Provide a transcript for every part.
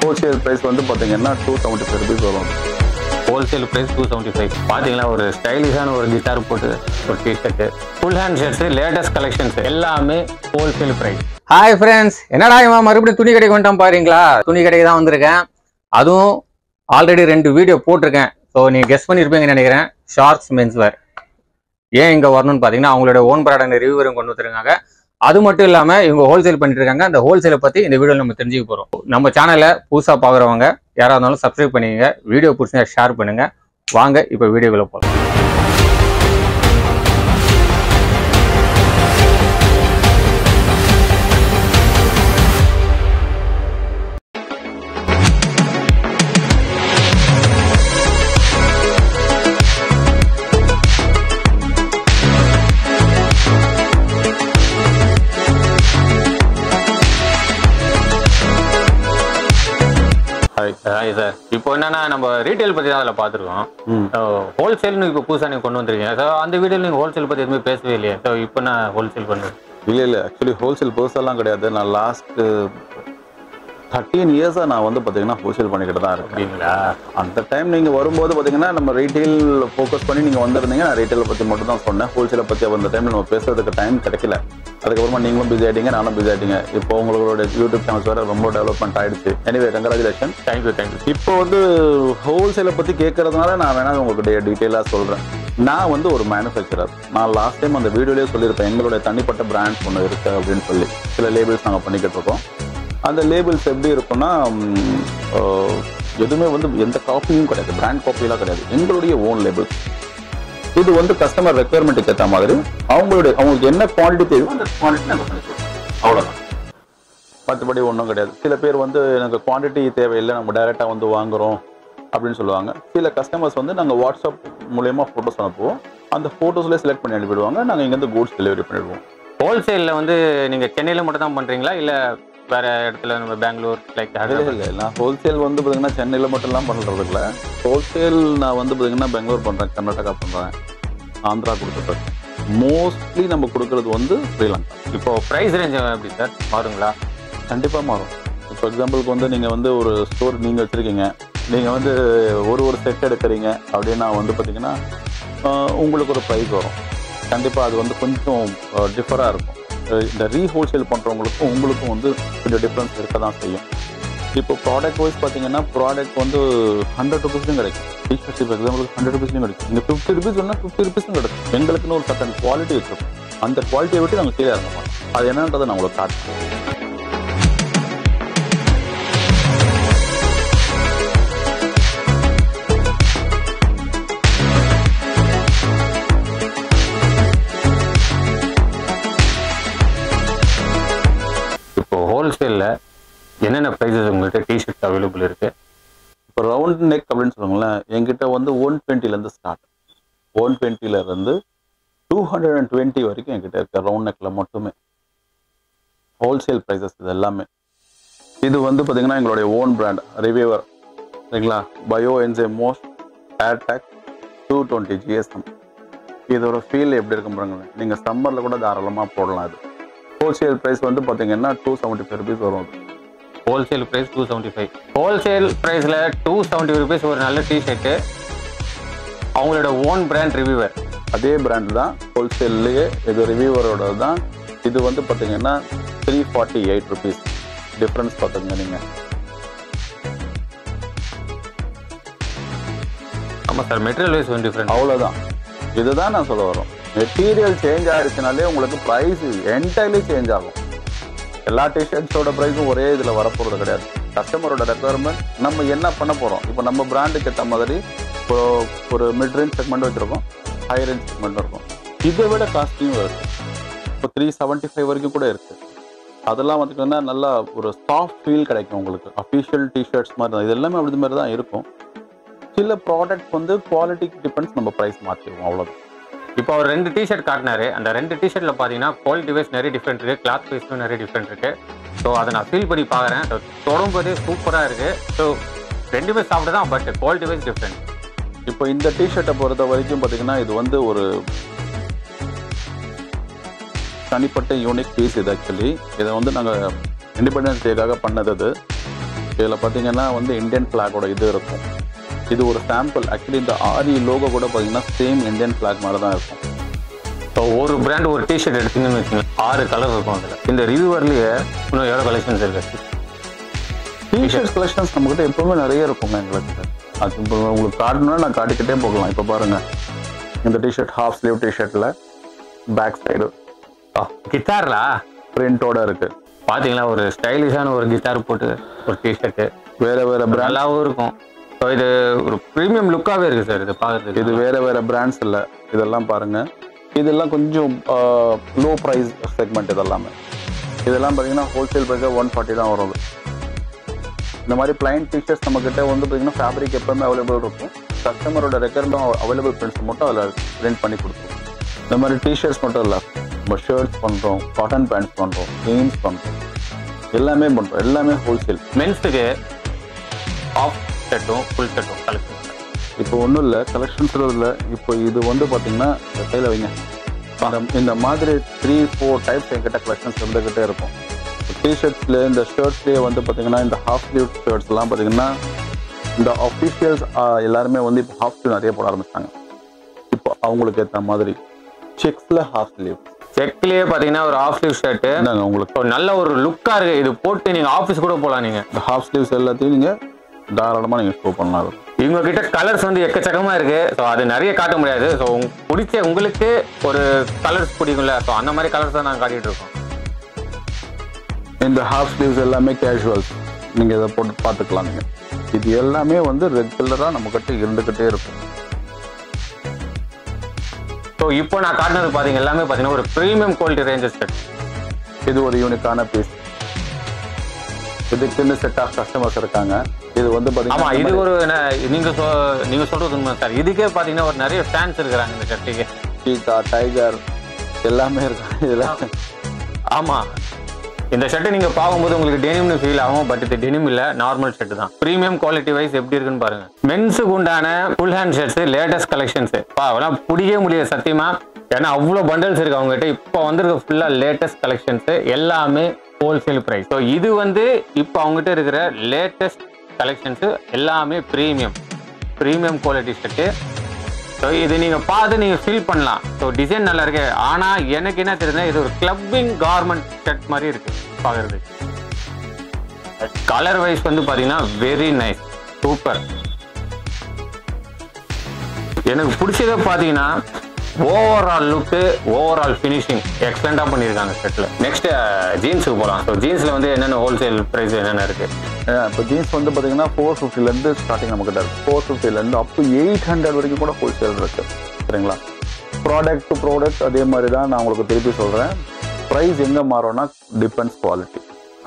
Wholesale price வந்து பார்த்தீங்கன்னா two seventy five rupees வரும் wholesale price two seventy five பார்த்தீங்களா ஒரு ஸ்டைலிஷான ஒரு கிட்டார் போட்டு ஒரு T shirt full hand shirts latest collections எல்லாமே ஹோல்சேல் ப்ரைஸ் ஹாய் ஃப்ரெண்ட்ஸ் என்னடா இவன் மறுபடியும் துணி கடைக்கு வந்துட்டான் பாருங்களா துணி கடைக்கு தான் வந்திருக்கேன் அதுவும் ஆல்ரெடி ரெண்டு வீடியோ போட்டிருக்கேன் ஸோ நீங்கள் கெஸ் பண்ணியிருப்பீங்கன்னு நினைக்கிறேன் ஷார்ட்ஸ் மென்ஸ்வேர் ஏன் இங்கே வரணும்னு பார்த்தீங்கன்னா அவங்களோட ஓன் ப்ராடக்ட் ரிவ்யூவரும் கொண்டு வந்துருக்காங்க அது மட்டும் இல்லாமல் இவங்க ஹோல்சேல் பண்ணிட்டு இருக்காங்க அந்த ஹோல்சேலை பற்றி இந்த வீடியோவில் நம்ம தெரிஞ்சுக்க போகிறோம் நம்ம சேனலை புதுசாக பார்க்குறவங்க யாராக இருந்தாலும் சப்ஸ்கிரைப் பண்ணிக்கங்க வீடியோ பிடிச்சா ஷேர் பண்ணுங்க வாங்க இப்போ வீடியோக்குள்ள போகலாம் ஹாய் ஹாய் சார் இப்போ என்னன்னா நம்ம ரீட்டைல் பற்றி தான் அதில் பார்த்துருக்கோம் ம் ஹோல்சேல்னு இப்போ புதுசாக நீங்கள் கொண்டு வந்திருக்கீங்க ஸோ அந்த வீடியோவில் நீங்கள் ஹோல்சேல் பற்றி எதுவுமே பேசவே இல்லையே ஸோ இப்போ நான் ஹோல்சேல் பண்ணுறேன் இல்லை இல்லை ஆக்சுவலி ஹோல்சேல் பெருசெல்லாம் கிடையாது நான் லாஸ்ட்டு தேர்ட்டீன் இயர்ஸாக நான் வந்து பார்த்தீங்கன்னா ஹோல்சேல் பண்ணிக்கிட்டு தான் இருக்கேன் அப்படிங்களா அந்த டைம் நீங்கள் வரும்போது பார்த்தீங்கன்னா நம்ம ரீட்டைல் ஃபோக்கஸ் பண்ணி நீங்கள் வந்திருந்தீங்க நான் ரீட்டைலை பற்றி மட்டும் தான் சொன்னேன் ஹோல்சேலை பற்றி அந்த டைமில் நம்ம பேசுறதுக்கு டைம் கிடைக்கல அதுக்கப்புறமா நீங்களும் பிஸி ஆகிட்டீங்க நானும் பிஸி ஆகிட்டீங்க இப்போ உங்களோட யூடியூப் சேனல்ஸ் வேறு ரொம்ப டெவலப்மெண்ட் ஆயிடுச்சு எனிவே கங்க்ராச்சுலேஷன் தேங்க்யூ தேங்க்யூ இப்போ வந்து ஹோல்சேலை பற்றி கேட்கறதுனால நான் வேணா உங்களுக்கு டீட்டெயிலாக சொல்கிறேன் நான் வந்து ஒரு மேனுஃபேக்சரர் நான் லாஸ்ட் டைம் அந்த வீடியோலேயே சொல்லியிருப்பேன் எங்களுடைய தனிப்பட்ட பிராண்ட்ஸ் ஒன்று இருக்குது அப்படின்னு சொல்லி சில லேபிள்ஸ் நாங்கள் பண்ணிக்கிட்டு இருக்கோம் அந்த லேபிள்ஸ் எப்படி இருக்கும்னா ம், ஆஹ், எதுவுமே வந்து எந்த காப்பியும் கிடையாது பிராண்ட் காப்பியெல்லாம் கிடையாது எங்களுடைய ஓன் லேபிள்ஸ் இது வந்து கஸ்டமர் ரெக்குயர்மெண்ட்டுக்கு ஏற்ற மாதிரி அவங்களுடைய அவங்களுக்கு என்ன குவாலிட்டி தேவையோ அந்த குவாலிட்டி நாங்கள் பண்ணி கொடுப்போம் அவ்வளோதான் மற்றபடி ஒன்றும் கிடையாது சில பேர் வந்து எனக்கு குவாண்டிட்டி தேவையில்லை நம்ம டைரெக்டாக வந்து வாங்குறோம் அப்படின்னு சொல்லுவாங்க சில கஸ்டமர்ஸ் வந்து நாங்கள் வாட்ஸ்அப் மூலயமா ஃபோட்டோஸ் அனுப்புவோம் அந்த ஃபோட்டோஸ்லேயே செலக்ட் பண்ணி அனுப்பிடுவாங்க நாங்கள் இங்கேருந்து கூட்ஸ் டெலிவரி பண்ணிடுவோம் ஹோல்சேலில் வந்து நீங்கள் சென்னையில் மட்டும் தான் பண்ணுறீங்களா இல்லை வேற இடத்துல நம்ம பெங்களூர் லைக் இல்லை இல்லை நான் ஹோல்சேல் வந்து பார்த்தீங்கன்னா சென்னையில் மட்டும்லாம் பண்ணுறது இல்லை ஹோல்சேல் நான் வந்து பார்த்தீங்கன்னா பெங்களூர் பண்ணுறேன் கர்நாடகா பண்ணுறேன் ஆந்திரா கொடுத்துட்ருக்கேன் மோஸ்ட்லி நம்ம கொடுக்கறது வந்து ஸ்ரீலங்கா இப்போ ப்ரைஸ் ரேஞ்ச் எப்படி சார் மாறுங்களா கண்டிப்பாக மாறும் இப்போ எக்ஸாம்பிளுக்கு வந்து நீங்கள் வந்து ஒரு ஸ்டோர் நீங்கள் வச்சுருக்கீங்க நீங்கள் வந்து ஒரு ஒரு செட் எடுக்கிறீங்க அப்படின்னா வந்து பார்த்தீங்கன்னா ஆஹ், உங்களுக்கு ஒரு ப்ரைஸ் வரும் கண்டிப்பாக அது வந்து கொஞ்சம் டிஃபராக இருக்கும் அஹ் இந்த ரீ ஹோல்சேல் பண்ணுறவங்களுக்கும் உங்களுக்கும் வந்து கொஞ்சம் டிஃப்ரென்ஸ் இருக்க தான் செய்யும் இப்போ ப்ராடக்ட் வைஸ் பார்த்தீங்கன்னா ப்ராடக்ட் வந்து ஹண்ட்ரட் ருபீஸ்லையும் கிடைக்கும் டிஷர்ட்ஸ் இப்போ எக்ஸாம்பிளுக்கு ஹண்ட்ரட் ருபீஸ்லையும் கிடைக்கும் இங்கே ஃபிஃப்டி ருபீஸ் வேணால் ஃபிஃப்டி ருபீஸும் கிடைக்கும் எங்களுக்குன்னு ஒரு சட்டன் குவாலிட்டி வச்சிருக்கோம் அந்த குவாலிட்டியை விட்டு நாங்கள் கீழே இறங்க மாட்டோம் அது என்னன்றதை நான் உங்களுக்கு காட்டுறேன் இப்போ ஹோல்சேலில் என்னென்ன ப்ரைஸஸ் உங்கள்கிட்ட டிஷர்ட் அவைலபிள் இருக்குது இப்போ ரவுண்ட் நெக் அப்படின்னு சொல்லுவாங்களேன் என்கிட்ட வந்து ஒன் டுவெண்ட்டிலேருந்து ஸ்டார்ட் ஒன் டுவெண்ட்டிலேருந்து டூ ஹண்ட்ரட் அண்ட் டுவெண்ட்டி வரைக்கும் என்கிட்ட இருக்க ரவுண்ட் நெக்கில் மட்டுமே ஹோல்சேல் ப்ரைஸஸ் இது எல்லாமே இது வந்து பார்த்தீங்கன்னா எங்களுடைய ஓன் பிராண்ட் ரிவியூவர் சரிங்களா bio NJ most airtech two twenty GSM இதோட ஃபீல் எப்படி இருக்கும் பாருங்க நீங்கள் சம்மரில் கூட தாராளமாக போடலாம் இது ஹோல்சேல் ப்ரைஸ் வந்து பார்த்தீங்கன்னா டூ செவன்ட்டி ஃபைவ் ருபீஸ் வரும் அது. Wholesale price two seventy five ஹோல்சேல் ப்ரைஸில் டூ செவன்ட்டி ருபீஸ் ஒரு நல்ல டிஷர்ட்டு அவங்களோட ஓன் பிராண்ட் ரிவ்யூவர் அதே பிராண்ட் தான் ஹோல்சேல்லையே இது ரிவ்யூவரோட தான் இது வந்து பார்த்தீங்கன்னா three forty eight rupees difference பார்த்துங்க நீங்கள் ஆமாம் சார் மெட்டீரியல் வைஸ் வந்து டிஃப்ரெண்ட் அவ்வளோதான் இதுதான் நான் சொல்ல வரோம் மெட்டீரியல் சேஞ்ச் ஆயிடுச்சுனாலே உங்களுக்கு ப்ரைஸ் என்டையர்லி சேஞ்ச் ஆகும் எல்லா டிஷர்ட்ஸோட ப்ரைஸும் ஒரே இதில் வரப்போகிறது கிடையாது கஸ்டமரோட ரெக்குவயர்மெண்ட் நம்ம என்ன பண்ண போகிறோம் இப்போ நம்ம பிராண்டுக்கு ஏற்ற மாதிரி இப்போ ஒரு மிட் ரேஞ்ச் செக்மெண்ட் வச்சுருக்கோம் ஹை ரேஞ்ச் செக்மெண்ட் இருக்கும் இதை விட காஸ்ட்லியும் இருக்கு இப்போ த்ரீ செவன்ட்டி ஃபைவ் வரைக்கும் கூட இருக்கு அதெல்லாம் வந்துட்டீங்கன்னா நல்லா ஒரு சாஃப்ட் ஃபீல் கிடைக்கும் உங்களுக்கு அஃபிஷியல் டிஷர்ட்ஸ் மாதிரி தான் இது எல்லாமே அப்படி மாதிரி தான் இருக்கும் சில ப்ராடக்ட் வந்து குவாலிட்டிக்கு டிபெண்ட்ஸ் நம்ம ப்ரைஸ் மாற்றிடுவோம் அவ்வளோதான் இப்போ அவர் ரெண்டு டிஷர்ட் காட்டினாரு அந்த ரெண்டு டிஷர்ட்ல பார்த்தீங்கன்னா குவாலிட்டி வைஸ் நிறைய டிஃப்ரெண்ட் இருக்கு கிளாத் வைஸ்லும் நிறைய டிஃப்ரெண்ட் இருக்கு ஸோ அதை நான் ஃபீல் பண்ணி பார்க்குறேன் தொடும்போதே சூப்பராக இருக்கு ஸோ ரெண்டுமே சாப்பிட்டு தான் பட் குவாலிட்டி வைஸ் டிஃப்ரெண்ட் இப்போ இந்த டிஷர்ட்டை பொறுத்த வரைக்கும் பார்த்தீங்கன்னா இது வந்து ஒரு தனிப்பட்ட யூனிக் பீஸ் இது ஆக்சுவலி இதை வந்து நாங்கள் இண்டிபெண்டன்ஸ் டேக்காக பண்ணது அது இதில் பார்த்தீங்கன்னா வந்து இந்தியன் ஃப்ளாகோட இது இருக்கும் இது ஒரு சாம்பிள் ஆக்சுவலி இந்த ஆரி லோகோ கூட பார்த்தீங்கன்னா சேம் இந்தியன் ஃப்ளாக் மாதிரி தான் இருக்கும் ஸோ ஒரு பிராண்ட் ஒரு டிஷர்ட் எடுத்தீங்கன்னு வச்சுக்கோங்க ஆறு கலர் இருக்கும் அதில் இந்த ரிவ்யூவர்லேயே இன்னும் எவ்வளோ கலெக்ஷன்ஸ் இருக்கு டிஷர்ட்ஸ் கலெக்ஷன்ஸ் நம்மகிட்ட எப்பவுமே நிறைய இருக்குங்க எங்களுக்கு அது இப்போ உங்களுக்கு காட்டணும்னா நான் காட்டிக்கிட்டே போகலாம் இப்போ பாருங்க இந்த டிஷர்ட் ஹாஃப் ஸ்லீவ் டிஷர்ட்டில் பேக் சைடு கித்தார்லா பிரிண்டோட இருக்கு பார்த்தீங்களா ஒரு ஸ்டைலிஷான ஒரு கிட்டார் போட்டு ஒரு டிஷர்ட்டு வேற வேற பிராண்ட் நல்லாவும் இருக்கும் ஸோ இது ஒரு ப்ரீமியம் லுக்காகவே இருக்குது சார் இது பார்க்குறதுக்கு இது வேற வேற பிராண்ட்ஸ் இல்லை இதெல்லாம் பாருங்க இதெல்லாம் கொஞ்சம் லோ ப்ரைஸ் செக்மெண்ட் இதெல்லாமே இதெல்லாம் பார்த்தீங்கன்னா ஹோல்சேல் ப்ரைஸாக ஒன் ஃபார்ட்டி தான் வரும் இது. இந்த மாதிரி பிளைன் டிஷர்ட்ஸ் நம்ம கிட்ட வந்து பார்த்தீங்கன்னா ஃபேப்ரிக் எப்பவுமே அவைலபிள் இருக்கும் கஸ்டமரோட ரெக்கர்மெண்ட் அவைலபிள் பிரிண்ட்ஸ் மட்டும் அதில் பிரிண்ட் பண்ணி கொடுத்துருவோம் இந்த மாதிரி டிஷர்ட்ஸ் மட்டும் இல்லை நம்ம ஷர்ட்ஸ் பண்ணுறோம் காட்டன் பேண்ட்ஸ் பண்ணுறோம் ஜீன்ஸ் பண்ணுறோம் எல்லாமே பண்ணுறோம் எல்லாமே ஹோல்சேல் மென்ஸுக்கு ஆஃப் ஷர்ட்டும் ஃபுல் ஷர்ட்டும் கலெக்ஷன் இப்போ ஒன்றும் இல்லை கலெக்ஷன்ஸ் இல்லை இப்போ இது வந்து பார்த்தீங்கன்னா கையில் வைங்க இந்த இந்த மாதிரி த்ரீ ஃபோர் டைப்ஸ் என்கிட்ட கலெக்ஷன்ஸ் இருந்துக்கிட்டே இருக்கும் டிஷர்ட்ஸ்ல இந்த ஷர்ட்ஸ்லேயே வந்து பார்த்தீங்கன்னா இந்த ஹாஃப் ஸ்லீவ் ஷர்ட்ஸ்லாம் பார்த்தீங்கன்னா இந்த அஃபிஷியல்ஸ் எல்லாருமே வந்து இப்போ ஹாஃப் ஸ்லீவ் நிறைய போட ஆரம்பிச்சிட்டாங்க இப்போ அவங்களுக்கு ஏற்ற மாதிரி செக்ஸில் ஹாஃப் ஸ்லீவ் செக்லேயே பார்த்தீங்கன்னா ஒரு ஆஃப் ஸ்லீவ் ஷர்ட்டு இந்தாங்க உங்களுக்கு ஒரு நல்ல ஒரு லுக்காக இருக்குது இது போட்டு நீங்கள் ஆஃபீஸ் கூட போகலாம் நீங்கள் இந்த ஹாஃப் ஸ்லீவ்ஸ் எல்லாத்தையும் நீங்கள் தாராளமாக நீங்கள் ஷோ பண்ணலாம் அது. இவங்க கிட்ட கலர்ஸ் வந்து எக்கச்சக்கமா இருக்கு ஸோ அது நிறைய காட்ட முடியாது ஸோ பிடிச்ச உங்களுக்கு ஒரு கலர்ஸ் பிடிக்கும்ல ஸோ அந்த மாதிரி கலர்ஸ் தான் நாங்கள் காட்டிட்டு இருக்கோம் இந்த ஹாஃப் ஸ்லீவ்ஸ் எல்லாமே கேஷுவல்ஸ் நீங்கள் இதை போட்டு பார்த்துக்கலாம் நீங்கள் இது எல்லாமே வந்து ரெகுலராக நம்மக்கிட்ட இருந்துக்கிட்டே இருக்கும் ஸோ இப்போ நான் காட்டினது பார்த்தீங்க எல்லாமே பார்த்தீங்கன்னா ஒரு ப்ரீமியம் குவாலிட்டி ரேஞ்சஸ் செட் இது ஒரு யூனிக்கான பீஸ் இதுக்குன்னு செட் ஆஃப் கஸ்டமர்ஸ் இருக்காங்க இது வந்து ஆமா இது பார்த்தீங்கன்னா ஒரு என்ன- நீங்க சொ- நீங்க சொல்றது உண்மை சார் இதுக்கே பார்த்தீங்கன்னா ஒரு நிறைய ஃபேன்ஸ் இருக்கிறாங்க இந்த ஷர்ட்டுக்கு சீட்டா டைகர் எல்லாமே இருக்காங்க இதெல்லாம் ஆமா இந்த ஷர்ட் நீங்க பார்க்கும்போது உங்களுக்கு டெனிம்னு ஃபீல் ஆகும் பட் இது டெனிம் இல்ல நார்மல் ஷர்ட் தான் ப்ரீமியம் குவாலிட்டி வைஸ் எப்படி இருக்குன்னு பாருங்க மென்ஸுக்கு உண்டான full hand shirts latest collections பா அதெல்லாம் பிடிக்கவே முடியாது சத்தியமா ஏன்னா அவ்வளோ பண்டல்ஸ் இருக்கு அவங்ககிட்ட இப்போ வந்திருக்க ஃபுல்லா லேட்டஸ்ட் கலெக்ஷன்ஸ் எல்லாமே ஹோல்சேல் பிரைஸ் ஸோ இது வந்து இப்போ அவங்ககிட்ட இருக்கிற லேட்டஸ்ட் கலெக்ஷன்ஸ் எல்லாமே premium premium quality shirt so இது நீங்கள் பார்த்து நீங்கள் ஃபீல் பண்ணலாம் ஸோ டிசைன் நல்லா இருக்கு ஆனால் எனக்கு என்ன தெரியுதுன்னா இது ஒரு கிளப்பிங் கார்மெண்ட் ஷர்ட் மாதிரி இருக்கு பார்க்கறது கலர் வைஸ் வந்து பார்த்தீங்கன்னா வெரி நைஸ் சூப்பர் எனக்கு பிடிச்சதை பார்த்தீங்கன்னா ஓவரால் லுக்கு ஓவரால் ஃபினிஷிங் எக்ஸலண்டாக பண்ணியிருக்காங்க ஷர்ட்டில் நெக்ஸ்ட் ஜீன்ஸுக்கு போகலாம் ஸோ ஜீன்ஸில் வந்து என்னென்ன ஹோல்சேல் ப்ரைஸ் என்னென்ன இருக்குது இப்போ ஜீன்ஸ் வந்து பார்த்தீங்கன்னா ஃபோர் ஃபிஃப்டிலேருந்து ஸ்டார்டிங் நம்மக்கிட்ட இருக்கு ஃபோர் ஃபிஃப்டிலேருந்து அப் டு எயிட் ஹண்ட்ரட் வரைக்கும் கூட ஹோல்சேல் இருக்கு சரிங்களா ப்ராடக்ட் டு ப்ராடக்ட் அதே மாதிரி தான் நான் உங்களுக்கு திருப்பி சொல்கிறேன் ப்ரைஸ் எங்கே மாறும்னா டிபெண்ட்ஸ் குவாலிட்டி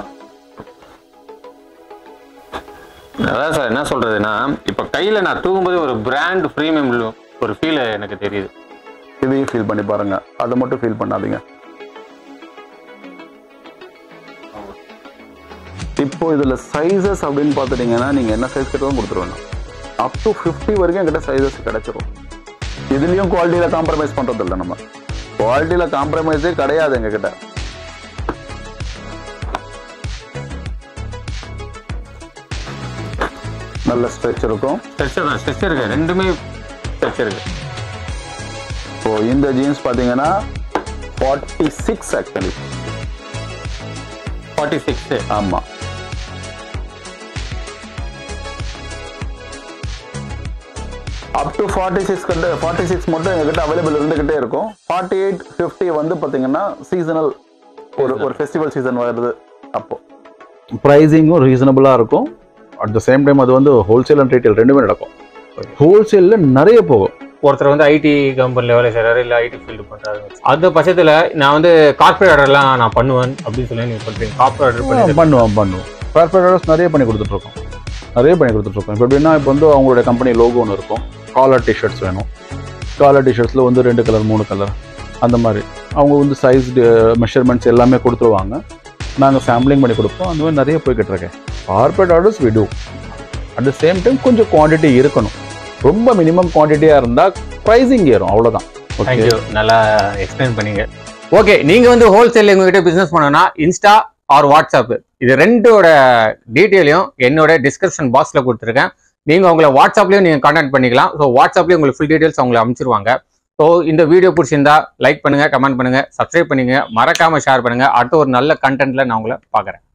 அதான் சார் என்ன சொல்றதுன்னா இப்போ கையில் நான் தூக்கும்போது ஒரு பிராண்ட் ப்ரீமியம் ஒரு ஃபீல் எனக்கு தெரியுது இதையும் ஃபீல் பண்ணி பாருங்க அதை மட்டும் ஃபீல் பண்ணாதீங்க இப்போ இதில் சைஸஸ் அப்படின்னு பார்த்துட்டீங்கன்னா நீங்கள் என்ன சைஸ் கிட்டவும் கொடுத்துருவேன் அப் டு ஃபிஃப்டி வரைக்கும் என்கிட்ட சைஸஸ் கிடைச்சிரும் இதுலேயும் குவாலிட்டியில் காம்ப்ரமைஸ் பண்ணுறது இல்லை நம்ம குவாலிட்டியில் காம்ப்ரமைஸே கிடையாது எங்ககிட்ட நல்ல ஸ்ட்ரெச் இருக்கும் ஸ்ட்ரெச்சர் தான் ஸ்ட்ரெச்சர் இருக்கு ரெண்டுமே ஸ்ட்ரெச்சர் இருக்கு ஸோ இந்த ஜீன்ஸ் பார்த்தீங்கன்னா forty six actually forty six ஆமா அப் டு ஃபார்ட்டி சிக்ஸ் கிட்ட ஃபார்ட்டி சிக்ஸ் மட்டும் எங்ககிட்ட அவைலபிள் இருந்துகிட்டே இருக்கும் ஃபார்ட்டி எயிட் ஃபிஃப்டி வந்து பார்த்தீங்கன்னா சீசனல் ஒரு ஒரு ஃபெஸ்டிவல் சீசன் வருது அப்போ ப்ரைஸிங்கும் ரீசனபிளாக இருக்கும் அட் த சேம் டைம் அது வந்து ஹோல்சேல் அண்ட் ரீட்டைல் ரெண்டுமே நடக்கும் ஹோல்சேலில் நிறைய போகும் ஒருத்தர் வந்து ஐடி கம்பெனில வேலை செய்யறாரு இல்ல ஐடி ஃபீல்டு பண்றாரு அந்த பட்சத்துல நான் வந்து கார்பரேட் ஆர்டர்லாம் நான் பண்ணுவேன் அப்படின்னு சொல்லி நீங்க பண்றீங்க கார்பரேட் ஆர்டர் பண்ணி பண்ணுவோம் பண்ணுவோம் கார்பரேட் ஆர்டர்ஸ் நிறைய பண்ணி கொடுத்துட்ருக்கோம் நிறைய பண்ணி கொடுத்துட்ருக்கோம் இப்போ எப்படின்னா இப்போ வந்து அவங்களுடைய கம்பெனி லோகோ ஒன்று இருக்கும் காலர் டிஷர்ட்ஸ் வேணும் காலர் டிஷர்ட்ஸில் வந்து ரெண்டு கலர் மூணு கலர் அந்த மாதிரி அவங்க வந்து சைஸ் மெஷர்மெண்ட்ஸ் எல்லாமே கொடுத்துருவாங்க நாங்கள் சாம்பிளிங் பண்ணி கொடுப்போம் அந்த மாதிரி நிறைய போய்கிட்டு இருக்கேன் கார்பரேட் ஆர்டர்ஸ் விடு அட் த சேம் டைம் கொஞ்சம் குவான்டிட்டி இருக்கணும் ரொம்ப மினிமம் குவான்டிட்டியாக இருந்தால் ப்ரைஸிங் ஏறும் அவ்வளோதான் ஓகே தேங்க்யூ நல்லா எக்ஸ்பிளைன் பண்ணீங்க ஓகே நீங்க வந்து ஹோல்சேல் எங்ககிட்ட பிசினஸ் பண்ணனா இன்ஸ்டா ஆர் வாட்ஸ்அப் இது ரெண்டோட டீட்டெயிலையும் என்னோட டிஸ்கிரிப்ஷன் பாக்ஸில் கொடுத்துருக்கேன் நீங்கள் உங்களை வாட்ஸ்அப்லேயும் நீங்கள் கான்டாக்ட் பண்ணிக்கலாம் ஸோ வாட்ஸ்அப்லேயும் உங்களுக்கு ஃபுல் டீட்டெயில்ஸ் அவங்களை அனுப்பிச்சிருவாங்க ஸோ இந்த வீடியோ பிடிச்சிருந்தா லைக் பண்ணுங்கள் கமெண்ட் பண்ணுங்கள் சப்ஸ்கிரைப் பண்ணுங்க மறக்காமல் ஷேர் பண்ணுங்கள் அடுத்த ஒரு நல்ல கண்டென்ட்டில் நான் உங்களை பார்க்குறேன்